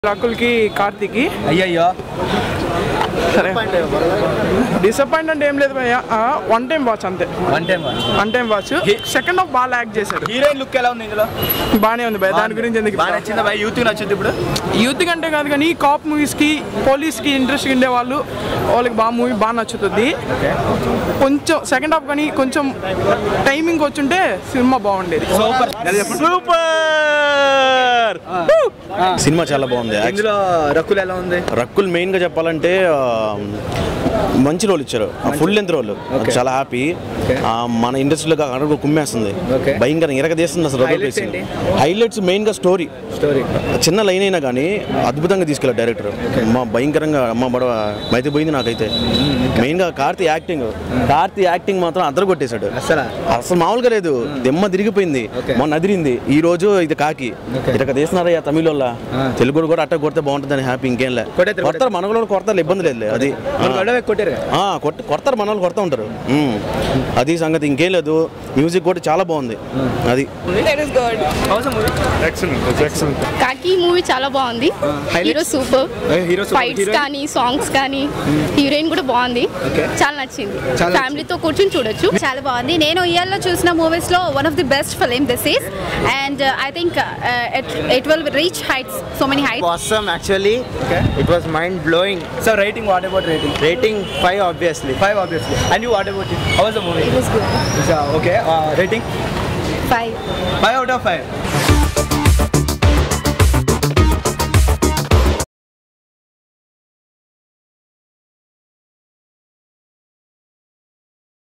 రకుల్కి కార్తీకి అయ్యయ్యో సరే డిసప్పాయింట్ అంటే ఏం లేదు భయ్య వన్ టైం వాచ్ అంతే one time one time watch second half బాగా యాక్ట్ చేశాడు హీరోయిన్ లుక్ ఎలా ఉంది ఇందులో బాగానే ఉంది భయ్య దాని గురించి ఎందుకు బాగా నచ్చిందా బాయ్ యూత్ నచ్చింది ఇప్పుడు యూత్ కంటే కాదు కానీ కాప్ మూవీస్కి పోలీస్కి ఇంట్రెస్ట్ ఉండే వాళ్ళు వాళ్ళకి బాగా మూవీ బాగా నచ్చుతుంది కొంచెం సెకండ్ హాఫ్ కానీ కొంచెం టైమింగ్ వచ్చుంటే సినిమా బాగుండేది సూపర్ సూపర్ సినిమా చాలా బాగుంది ఇందులో రకుల్ ఎలా ఉంది రక్కుల్ మెయిన్ గా చెప్పాలంటే ఆ, మంచి రోల్ ఇచ్చారు ఫుల్ లెంత్ రోల్ చాలా హ్యాపీ మన ఇండస్ట్రీలో అడుగు కుమ్మేస్తుంది Okay. భయంకరంగా ఇరగదీస్తుంది అసలు Highlights ఏంటి? హైలైట్స్ మెయిన్ గా స్టోరీ స్టోరీ చిన్న లైన్ అయినా కానీ అద్భుతంగా తీసుకెళ్ళారు డైరెక్టర్ అమ్మ భయంకరంగా అమ్మ బడవ మైతే పోయింది నాకైతే మెయిన్ గా కార్తీ యాక్టింగ్ కార్తీ యాక్టింగ్ మాత్రం అద్దరు కొట్టేశాడు అసలా అసలు మామూలుగా లేదు దెమ్మ తిరిగిపోయింది Okay. మొన్న అదిరింది ఈ రోజు ఇది కాకి Okay. ఇక తీస్తున్నారయ్యా తమిళ వాళ్ళ Ah. తెలుగు కూడా అట్ట కొడితే బాగుంటుందని హ్యాపీ ఇంకేం లే కొట్టేస్తారు, కొడతారు మన కూడా కొడతారు ఇబ్బంది లేదు అది మన గొడవ కొట్టారు ఆ, కొట్ట- కొడతారు మన వాళ్ళు కొడతా ఉంటారు ఉమ్. అది సంగతి ఇంకేం లేదు మ్యూజిక్ కూడా చాలా బాగుంది అది కాకి మూవీ చాలా బాగుంది highlights? Hero super Eh, hero super, fights heroine? కానీ సాంగ్స్ కానీ హీరోయిన్ కూడా బాగుంది Okay. చాలా నచ్చింది చాలా ఫ్యామిలీతో కూర్చొని చూడొచ్చు చాలా బాగుంది నేను ఇయర్లో చూసిన మూవీస్లో one of the best film this is and I think it will reach heights so many heights awesome actually it was mind blowing so writing what about writing rating 5 obviously five obviously and you what about it how was the movie okay rating five five out of five